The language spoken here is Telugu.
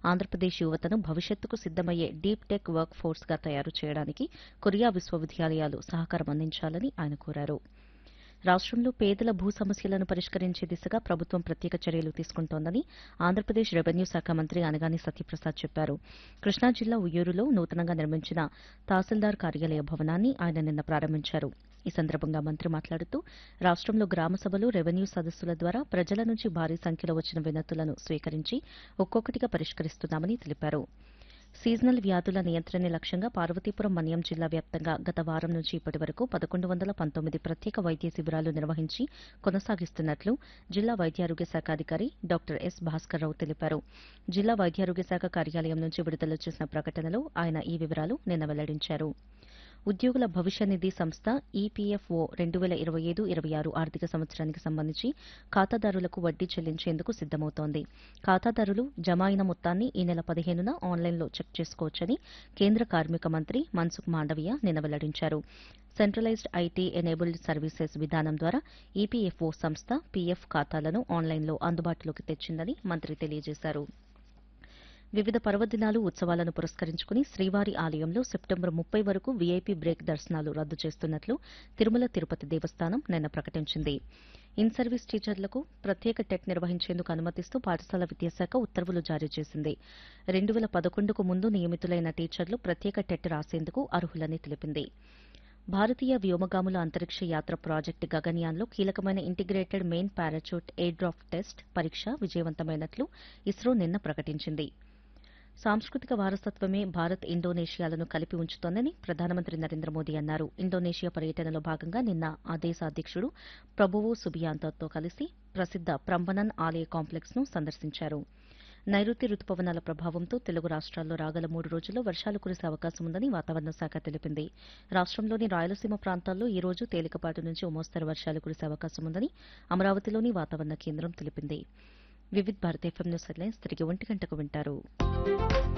ఆంధ్రప్రదేశ్ యువతను భవిష్యత్తుకు సిద్దమయ్యే డీప్ టెక్ వర్క్ ఫోర్స్గా తయారు చేయడానికి కొరియా విశ్వవిద్యాలయాలు సహకారం అందించాలని ఆయన కోరారు రాష్ట్రంలో పేదల భూ సమస్యలను పరిష్కరించే దిశగా ప్రభుత్వం ప్రత్యేక చర్యలు తీసుకుంటోందని ఆంధ్రప్రదేశ్ రెవెన్యూ శాఖ మంత్రి అనగాని సత్యప్రసాద్ చెప్పారు కృష్ణా జిల్లా ఉయ్యూరులో నూతనంగా నిర్మించిన తహసీల్దార్ కార్యాలయ భవనాన్ని ఆయన నిన్న ప్రారంభించారు ఈ సందర్భంగా మంత్రి మాట్లాడుతూ రాష్ట్రంలో గ్రామ సభలు రెవెన్యూ సదస్సుల ద్వారా ప్రజల నుంచి భారీ సంఖ్యలో వచ్చిన వినతులను స్వీకరించి ఒక్కొక్కటిగా పరిష్కరిస్తున్నామని తెలిపారు సీజనల్ వ్యాధుల నియంత్రణ లక్ష్యంగా పార్వతీపురం మన్యం జిల్లా వ్యాప్తంగా గత వారం నుంచి ఇప్పటి వరకు పదకొండు వందల పంతొమ్మిది ప్రత్యేక వైద్య శిబిరాలు నిర్వహించి కొనసాగిస్తున్నట్లు జిల్లా వైద్యారోగ్య శాఖ అధికారి డాక్టర్ ఎస్ భాస్కర్రావు తెలిపారు జిల్లా వైద్యారోగ్య శాఖ కార్యాలయం నుంచి విడుదల చేసిన ప్రకటనలో ఆయన ఈ వివరాలు నిన్న వెల్లడించారు ఉద్యోగుల భవిష్య నిధి సంస్థ ఈపీఎఫ్ఓ రెండు వేల ఇరవై ఐదు ఇరవై ఆరు ఆర్థిక సంవత్సరానికి సంబంధించి ఖాతాదారులకు వడ్డీ చెల్లించేందుకు సిద్దమవుతోంది ఖాతాదారులు జమ అయిన మొత్తాన్ని ఈ నెల పదిహేనున ఆన్లైన్లో చెక్ చేసుకోవచ్చని కేంద్ర కార్మిక మంత్రి మన్సుఖ్ మాండవీయ నిన్న వెల్లడించారు సెంట్రలైజ్డ్ ఐటీ ఎనేబుల్డ్ సర్వీసెస్ విధానం ద్వారా ఈపీఎఫ్ఓ సంస్థ పీఎఫ్ ఖాతాలను ఆన్లైన్లో అందుబాటులోకి తెచ్చిందని మంత్రి తెలియజేశారు వివిధ పర్వదినాలు ఉత్సవాలను పురస్కరించుకుని శ్రీవారి ఆలయంలో సెప్టెంబర్ ముప్పై వరకు వీఐపీ బ్రేక్ దర్శనాలు రద్దు చేస్తున్నట్లు తిరుమల తిరుపతి దేవస్థానం నిన్న ప్రకటించింది ఇన్ సర్వీస్ టీచర్లకు ప్రత్యేక టెట్ నిర్వహించేందుకు అనుమతిస్తూ పాఠశాల విద్యాశాఖ ఉత్తర్వులు జారీ చేసింది రెండు వేల పదకొండుకు ముందు నియమితులైన టీచర్లు ప్రత్యేక టెట్ రాసేందుకు అర్హులని తెలిపింది భారతీయ వ్యోమగాముల అంతరిక్ష యాత్ర ప్రాజెక్టు గగన్యాన్లో కీలకమైన integrated main parachute air drop test పరీక్ష విజయవంతమైనట్లు ఇస్రో నిన్న ప్రకటించింది సాంస్కృతిక వారసత్వమే భారత్ ఇండోనేషియాలను కలిపి ఉంచుతోందని ప్రధానమంత్రి నరేంద్ర మోదీ అన్నారు ఇండోనేషియా పర్యటనలో భాగంగా నిన్న ఆ దేశ అధ్యక్షుడు ప్రభువో సుబియాంతోతో కలిసి ప్రసిద్ద ప్రంబనన్ ఆలయ కాంప్లెక్స్ ను సందర్శించారు నైరుతి రుతుపవనాల ప్రభావంతో తెలుగు రాష్ట్రాల్లో రాగల మూడు రోజుల్లో వర్షాలు కురిసే అవకాశం ఉందని వాతావరణ శాఖ తెలిపింది రాష్ట్రంలోని రాయలసీమ ప్రాంతాల్లో ఈ రోజు తేలికపాటి నుంచి మోస్తరు వర్షాలు కురిసే అవకాశం ఉందని అమరావతిలోని వాతావరణ కేంద్రం తెలిపింది Vividh Bharat FM news headlines తిరిగి ఒంటి గంటకు వింటారు